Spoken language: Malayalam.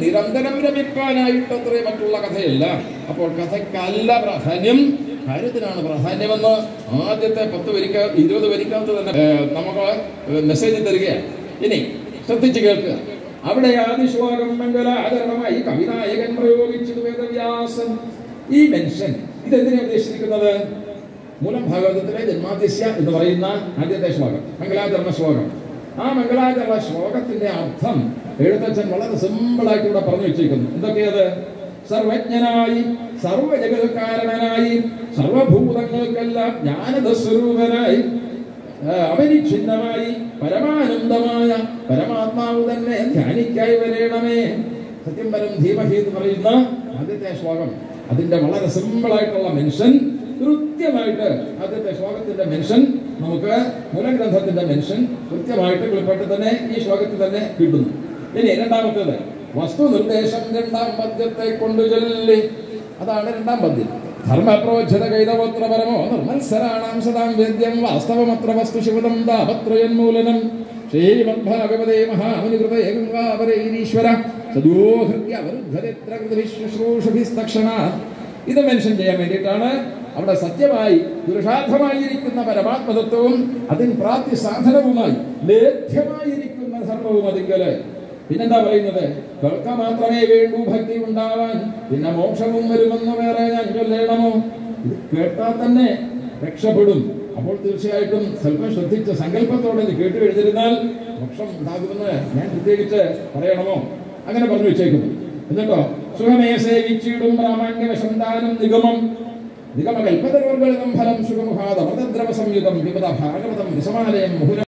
നിരന്തരം രമിക്കാനായിട്ടത്രേ മറ്റുള്ള കഥയല്ല അപ്പോൾ കഥയ്ക്കല്ല പ്രാധാന്യം കാര്യത്തിനാണ് പ്രാധാന്യമെന്ന് ആദ്യത്തെ പത്ത് വരിക്ക ഇരുപത് വരിക്കകത്ത് തന്നെ ഏ, നമുക്ക് മെസ്സേജ് തരികയാണ് ഇനി ശ്രദ്ധിച്ചു കേൾക്കുക അവിടെ ആദിശ്ലോകം മംഗലാചരണമായി കവിനായകൻ പ്രയോഗിച്ചത് വേദവ്യാസൻ ഈ മെൻഷൻ ഇതെന്തിനാ ഉദ്ദേശിക്കുന്നത് മൂലം ഭാഗവതത്തിലെ ജന്മാദിശ്യ എന്ന് പറയുന്ന ആദ്യത്തെ ശ്ലോകം മംഗലാചരണ ശ്ലോകം ആ മംഗലാചരണ ശ്ലോകത്തിന്റെ അർത്ഥം എഴുത്തച്ഛൻ വളരെ സിമ്പിളായിട്ട് ഇവിടെ പറഞ്ഞു വെച്ചിരിക്കുന്നു എന്തൊക്കെയത് സർവജ്ഞനായി സർവജഗൽക്കാരണനായി സർവഭൂതങ്ങൾക്കെല്ലാം ജ്ഞാനദസ്വരൂപനായി ആ, അപരിച്ഛിന്നമായി പരമാനന്ദമായ പരമാത്മാവ് തന്നെ ധ്യാനിക്കായി വരേണമേ സത്യം പരം ധീമഹി എന്ന് പറയുന്ന ആദ്യത്തെ ശ്ലോകം അതിന്റെ വളരെ സിമ്പിൾ ആയിട്ടുള്ള മെൻഷൻ കൃത്യമായിട്ട് ആദ്യത്തെ ശ്ലോകത്തിന്റെ മെൻഷൻ നമുക്ക് മൂലഗ്രന്ഥത്തിന്റെ മെൻഷൻ കൃത്യമായിട്ട് വെളിപ്പെട്ട് തന്നെ ഈ ശ്ലോകത്തിൽ തന്നെ കിട്ടുന്നു ഇനി രണ്ടാമത്തേത് വസ്തു നിർദ്ദേശം രണ്ടാം പദ്യത്തെ കൊണ്ടു ചൊല്ലി അതാണ് രണ്ടാം പദ്യം ധർമ്മപ്രോച്ഛത കൈതവത്ര പരമോ നിർമത്സരാണാം സദാം വേദ്യം വാസ്തവമത്ര വസ്തു ശിവതം താപത്രയന്മൂലനം ശ്രീമദ്ഭാഗവതേ മഹാമുനികൃതേ ഗംഗാപരൈരീശ്വര സദോഹൃത്യ അവരുദ്ധരിത്ര കൃതവിശ്രൂഷഭിസ്തക്ഷണ ഇത് മെൻഷൻ ചെയ്യാൻ വേണ്ടിയിട്ടാണ് അവിടെ സത്യമായി പുരുഷാർത്ഥമായിരിക്കുന്ന പരമാത്മതത്വവും അതിന് പ്രാപ്തി സാധനവുമായി ലേഖ്യമായിരിക്കുന്ന ധർമ്മവും അതിങ്കല് പിന്നെന്താ പറയുന്നത് കേൾക്ക മാത്രമേ വേണ്ടൂ ഭക്തി ഉണ്ടാവാൻ പിന്നെ മോക്ഷവും വരുമെന്ന് വേറെ ഞാൻ ചൊല്ലേണമോ ഇത് കേട്ടാൽ തന്നെ രക്ഷപ്പെടും അപ്പോൾ തീർച്ചയായിട്ടും സ്വല്പം ശ്രദ്ധിച്ച് സങ്കല്പത്തോടെ ഇത് കേട്ടു എഴുതിരുന്നാൽ മോക്ഷം ഉണ്ടാകുമെന്ന് ഞാൻ പ്രത്യേകിച്ച് പറയണമോ അങ്ങനെ പറഞ്ഞു വെച്ചേക്കുന്നു എന്നിട്ടോ സുഖമേ സേവിച്ചിടും പ്രാമാണ്യവശന്താനം നിഗമം നിഗമകൽപ്പതരോർഗളിതം ഫലം സുഖമുഖാദമൃതദ്രവ സംയുതം വിപദ ഭാഗവതം വിസമാലയം മുഹുര